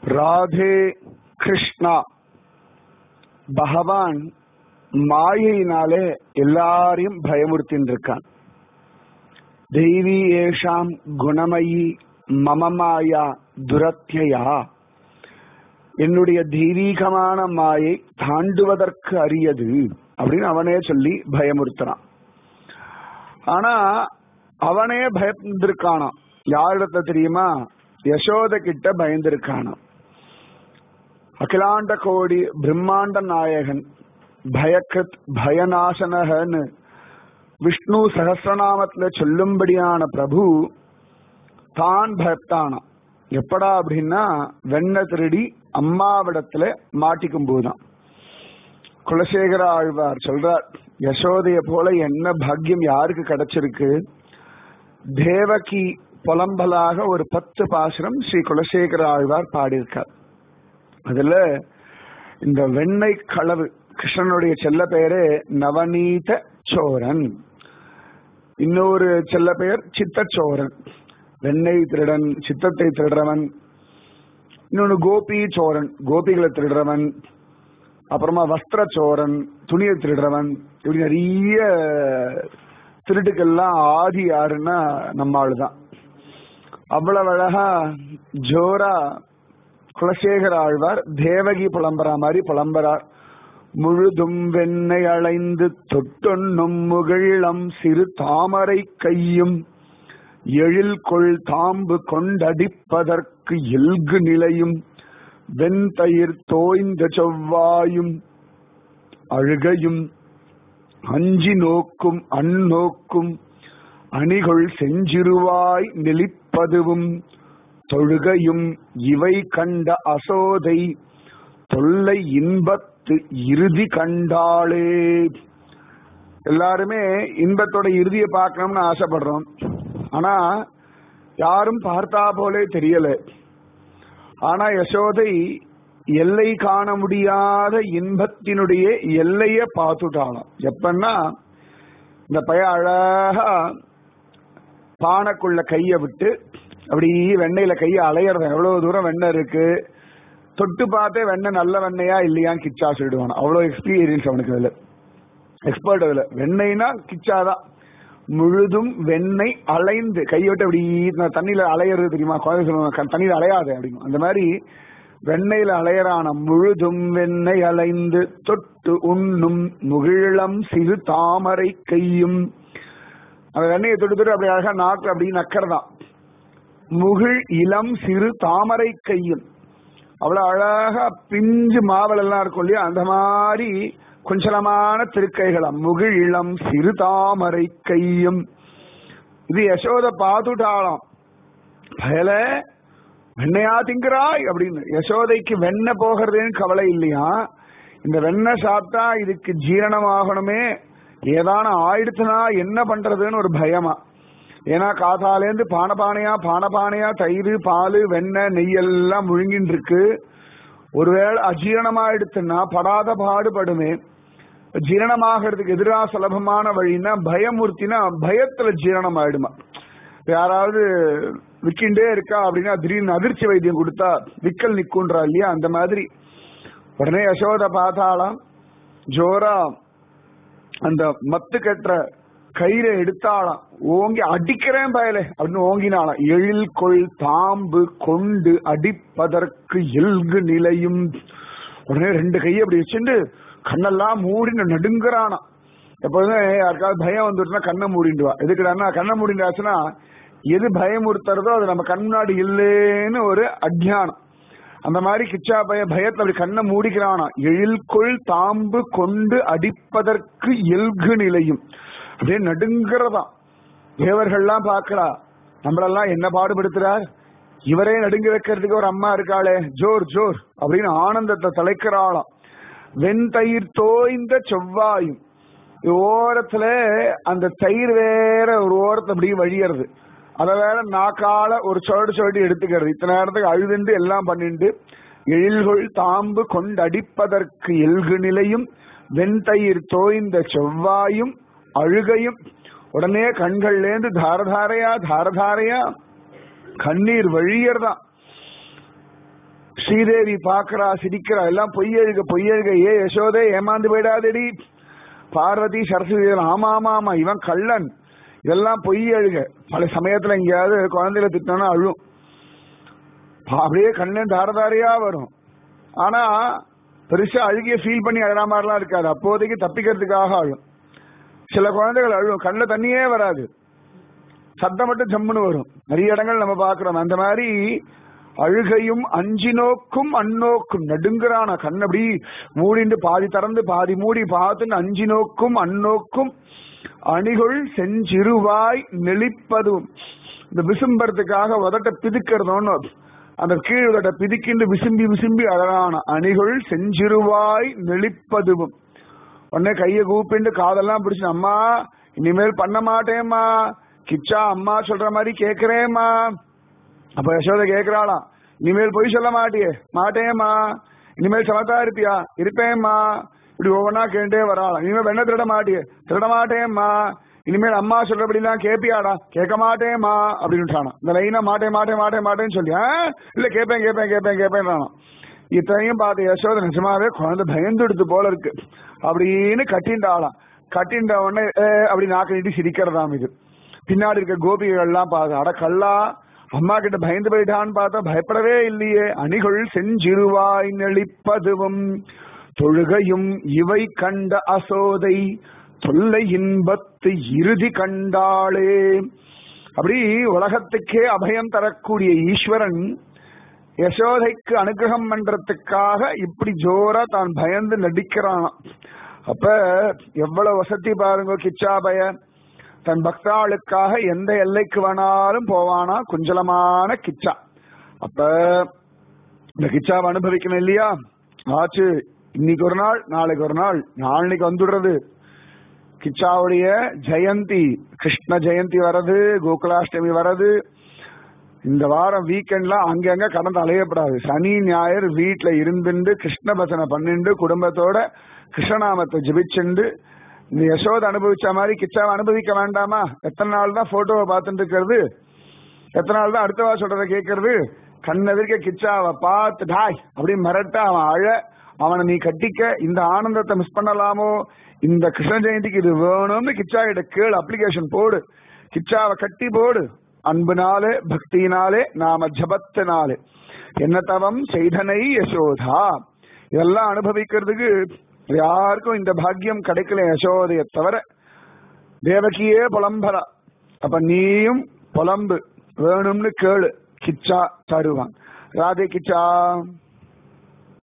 ராதே கிருஷ்ணா பகவான் மாயையினாலே எல்லாரையும் பயமுறுத்தின்னு இருக்கான் தெய்வீ ஏஷாம் குணமயி மம மாயா துரத்தியா என்னுடைய தெய்வீகமான மாயை தாண்டுவதற்கு அரியது அப்படின்னு அவனே சொல்லி பயமுறுத்துறான் ஆனா அவனே பயந்திருக்கானாம் யாரிடத்த தெரியுமா யசோத கிட்ட பயந்திருக்கானாம் அகிலாண்ட கோடி பிரம்மாண்ட நாயகன் பயக்கத் பயநாசனகன்னு விஷ்ணு சகசிரநாமத்துல சொல்லும்படியான பிரபு தான் பயத்தானாம் எப்படா அப்படின்னா வெண்ண திருடி அம்மாவிடத்துல மாட்டிக்கும் போதுதான் குலசேகர ஆழ்வார் சொல்றார் யசோதைய போல என்ன பாக்கியம் யாருக்கு கிடைச்சிருக்கு தேவகி புலம்பலாக ஒரு பத்து பாசுரம் ஸ்ரீ குலசேகர ஆழ்வார் பாடியிருக்கார் அதுல இந்த வெண்ணெய் களவு கிருஷ்ணனுடைய செல்ல பெயரே நவநீத சோரன் இன்னொரு செல்ல பெயர் சித்தச்சோரன் வெண்ணெய் திருடன் சித்தத்தை திருடுறவன் இன்னொன்னு கோபி சோரன் கோபிகளை திருடுறவன் அப்புறமா வஸ்திர சோரன் துணியை திருடுறவன் இப்படி நிறைய திருட்டுக்கெல்லாம் ஆதி யாருன்னா நம்ம ஆளுதான் அவ்வளவு அழகா ஜோரா குலசேகர ஆழ்வார் தேவகி புலம்புறா மாதிரி புலம்புறார் முழுதும் வெண்ணை அலைந்து தொட்டொன்னும் முகிழம் சிறு தாமரை கையும் எழில் கொள் தாம்பு கொண்டடிப்பதற்கு எல்கு நிலையும் வெண்தயிர் தோய்ந்த செவ்வாயும் அழுகையும் அஞ்சி நோக்கும் அந்நோக்கும் அணிகொள் செஞ்சிருவாய் நெளிப்பதுவும் தொழுகையும் இவை கண்ட அசோதை தொல்லை இன்பத்து இறுதி கண்டாளே எல்லாருமே இன்பத்தோட இறுதியை பார்க்கணும்னு ஆசைப்படுறோம் ஆனா யாரும் பார்த்தா போலே தெரியல ஆனா யசோதை எல்லை காண முடியாத இன்பத்தினுடைய எல்லைய பார்த்துட்டாலும் எப்பன்னா இந்த பைய அழகா பானைக்குள்ள கைய விட்டு அப்படி வெண்ணெயில கைய அலையிறது எவ்வளவு தூரம் வெண்ணெய் இருக்கு தொட்டு பார்த்தே வெண்ணெய் நல்ல வெண்ணையா இல்லையான்னு கிச்சா சொல்லிடுவான் அவ்வளவு எக்ஸ்பீரியன்ஸ் அவனுக்கு அதுல எக்ஸ்பர்ட் அதுல வெண்ணெய்னா கிச்சாதான் முழுதும் வெண்ணெய் அலைந்து கையோட்டு அப்படி தண்ணியில அலையிறது தெரியுமா குழந்தை சொல்லுவாங்க தண்ணியில அலையாது அப்படிங்க அந்த மாதிரி வெண்ணெயில அலையறான முழுதும் வெண்ணெய் அலைந்து தொட்டு உண்ணும் முகிழம் சிறு தாமரை கையும் அந்த வெண்ணெயை தொட்டு தொட்டு அப்படி அழகா நாக்கு அப்படி நக்கறதான் முகிழ் இளம் சிறு தாமரை கையும் அவ்வளவு அழகா பிஞ்சு மாவல் எல்லாம் இருக்கும் இல்லையா அந்த மாதிரி குஞ்சலமான திருக்கைகளாம் முகிழ் இளம் சிறு தாமரை கையும் இது யசோத பாத்துட்டாளாம் பயல வெண்ணையா திங்கிறாய் அப்படின்னு யசோதைக்கு வெண்ணெய் போகிறதுன்னு கவலை இல்லையா இந்த வெண்ணெய் சாப்பிட்டா இதுக்கு ஜீரணமாகணுமே ஏதான ஆயிடுச்சுனா என்ன பண்றதுன்னு ஒரு பயமா ஏன்னா காத்தாலேருந்து பானபானையா பானபானையா தயிர் பால் வெண்ணெய் நெய் எல்லாம் முழுங்கின்னு இருக்கு ஒருவேளை அஜீரணமாயிடுச்சுன்னா படாத பாடுபடுமே ஜீரணமாகிறதுக்கு எதிராக சுலபமான வழின்னா பயமூர்த்தினா பயத்துல ஜீரணம் ஆயிடுமா யாராவது விக்கிண்டே இருக்கா அப்படின்னா திடீர்னு அதிர்ச்சி வைத்தியம் கொடுத்தா விக்கல் நிக்குன்றா இல்லையா அந்த மாதிரி உடனே யசோத பார்த்தாலாம் ஜோரா அந்த மத்து கட்டுற கயிறை எடுத்தாளாம் ஓங்கி அடிக்கிறேன் பயலே அப்படின்னு ஓங்கினாலாம் எழில் கொள் தாம்பு கொண்டு அடிப்பதற்கு எல்கு நிலையும் உடனே ரெண்டு கையை அப்படி வச்சுட்டு கண்ணெல்லாம் மூடி நடுங்குறானா எப்போதுமே யாருக்காவது பயம் வந்துட்டுனா கண்ணை மூடிண்டுவா எதுக்குடான்னா கண்ணை மூடிண்டாச்சுன்னா எது பயமுறுத்துறதோ அது நம்ம கண் முன்னாடி இல்லேன்னு ஒரு அஜ்ஞானம் அந்த மாதிரி கிச்சா பய பயத்தை அப்படி கண்ணை மூடிக்கிறானா எழில்கொள் தாம்பு கொண்டு அடிப்பதற்கு எல்கு நிலையும் அப்படியே நடுங்கிறதா தேவர்கள்லாம் பார்க்கிறா நம்மளெல்லாம் என்ன பாடுபடுத்துறார் இவரே நடுங்கி வைக்கிறதுக்கு ஒரு அம்மா இருக்காளே ஜோர் ஜோர் அப்படின்னு ஆனந்தத்தை தலைக்கிறாளாம் வெண்தயிர் தோய்ந்த செவ்வாயும் ஓரத்துல அந்த தயிர் வேற ஒரு ஓரத்தை அப்படியே வழியறது அத வேற நாக்கால ஒரு சொடு சொடி எடுத்துக்கிறது இத்தனை நேரத்துக்கு அழுதுண்டு எல்லாம் பண்ணிட்டு எழில்கொள் தாம்பு கொண்டடிப்பதற்கு எல்கு நிலையும் வெண்தயிர் தோய்ந்த செவ்வாயும் அழுகையும் உடனே கண்கள்லேருந்து தாரதாரையா தாரதாரையா கண்ணீர் வழியறதான் ஸ்ரீதேவி பாக்குறா சிரிக்கிறா எல்லாம் பொய்யழுக பொய்யழுக ஏ யசோதே ஏமாந்து போயிடாதடி பார்வதி சரஸ்வதி ஆமா ஆமா ஆமா இவன் கள்ளன் இதெல்லாம் பொய் அழுக பல சமயத்துல எங்கேயாவது குழந்தைகளை திட்டினா அழும் பா- அப்படியே கண்ணே தாரதாரியா வரும் ஆனா பெருசா அழுகிய ஃபீல் பண்ணி அழற மாதிரிலாம் இருக்காது அப்போதைக்கு தப்பிக்கிறதுக்காக அழும் சில குழந்தைகள் அழும் கண்ணில் தண்ணியே வராது சத்தம் மட்டும் ஜம்முன்னு வரும் நிறைய இடங்கள் நம்ம பாக்குறோம் அந்த மாதிரி அழுகையும் அஞ்சி நோக்கும் அந்நோக்கும் நடுங்குறான கண் அப்படி மூடிண்டு பாதி திறந்து பாதி மூடி பார்த்துன்னு அஞ்சி நோக்கும் அந்நோக்கும் அணிகுள் செஞ்சிருவாய் நெளிப்பதும் இந்த விசும்பறதுக்காக உதட்ட பிதுக்கிறதோன்னு அந்த கீழ் உதட்ட பிதுக்கிண்டு விசும்பி விசும்பி அழகான அணிகுள் செஞ்சிருவாய் நெளிப்பதுவும் உடனே கைய கூப்பிண்டு காதெல்லாம் பிடிச்சு அம்மா இனிமேல் பண்ண மாட்டேம்மா கிச்சா அம்மா சொல்ற மாதிரி கேக்குறேம்மா அப்ப யசோதை கேக்குறாளாம் இனிமேல் பொய் சொல்ல மாட்டியே மாட்டேம்மா இனிமேல் சமத்தா இருப்பியா இருப்பேம்மா இப்படி ஒவ்வொன்னா கேட்டே வராளாம் இனிமேல் வெண்ண திருட மாட்டியே திருட மாட்டேம்மா இனிமேல் அம்மா சொல்றபடிலாம் கேப்பியாடா கேட்க மாட்டேம்மா அப்படின்னு இந்த லைனா மாட்டேன் மாட்டேன் மாட்டேன் மாட்டேன்னு சொல்லி "ஆ, இல்ல கேட்பேன் கேட்பேன் கேட்பேன் கேட்பேன் இத்தனையும் பார்த்து யசோதை நிஜமாவே குழந்தை பயந்துடுத்து போல இருக்கு அப்படின்னு கட்டிண்டாளாம் கட்டிண்ட உடனே "ஏ" அப்படி நாக்கு நீட்டி சிரிக்கிறதாம் இது பின்னாடி இருக்க கோபிகள் எல்லாம் பார்த்து அட கல்லா அம்மா கிட்ட பயந்து போயிட்டான்னு பார்த்தா பயப்படவே இல்லையே அணிகள் செஞ்சிருவாய் நெளிப்பதுவும் தொழுகையும் இவை கண்ட அசோதை தொல்லை இன்பத்து இறுதி கண்டாளே அப்படி உலகத்துக்கே அபயம் தரக்கூடிய ஈஸ்வரன் யசோதைக்கு அனுகிரகம் பண்றதுக்காக இப்படி ஜோரா தான் பயந்து நடிக்கிறான் அப்ப எவ்வளவு வசதி பாருங்க கிச்சா பய தன் பக்தாளுக்காக எந்த எல்லைக்கு வேணாலும் போவானா குஞ்சலமான கிச்சா அப்ப இந்த கிச்சாவை அனுபவிக்கணும் இல்லையா ஆச்சு இன்னைக்கு ஒரு நாள் நாளைக்கு ஒரு நாள் நாளைக்கு வந்துடுறது கிச்சாவுடைய ஜெயந்தி கிருஷ்ண ஜெயந்தி வரது கோகுலாஷ்டமி வரது இந்த வாரம் வீக்கெண்ட்லாம் அங்கங்க கடந்து அலையப்படாது சனி ஞாயிறு வீட்டுல இருந்துண்டு கிருஷ்ண பஜனை பண்ணிண்டு குடும்பத்தோட கிருஷ்ணநாமத்தை ஜெபிச்சுண்டு இந்த யசோத அனுபவிச்ச மாதிரி கிச்சாவை அனுபவிக்க வேண்டாமா எத்தனை நாள் தான் போட்டோவை பார்த்துட்டு இருக்கிறது எத்தனை நாள் தான் அடுத்தவா சொல்றத கேட்கறது கண்ணெதிர்க்க கிச்சாவை பார்த்து டாய் அப்படி மிரட்ட அவன் அழ அவனை நீ கட்டிக்க இந்த ஆனந்தத்தை மிஸ் பண்ணலாமோ இந்த கிருஷ்ண ஜெயந்திக்கு இது வேணும்னு கிச்சா கிட்ட கேளு அப்ளிகேஷன் போடு கிச்சாவை கட்டி போடு அன்புனாலே பக்தினாலே நாம ஜபத்தினாலே என்ன தவம் செய்தனை யசோதா இதெல்லாம் அனுபவிக்கிறதுக்கு யாருக்கும் இந்த பாக்கியம் கிடைக்கல யசோதைய தவிர தேவகியே புலம்பரா அப்ப நீயும் புலம்பு வேணும்னு கேளு கிச்சா தருவான் ராதே கிச்சா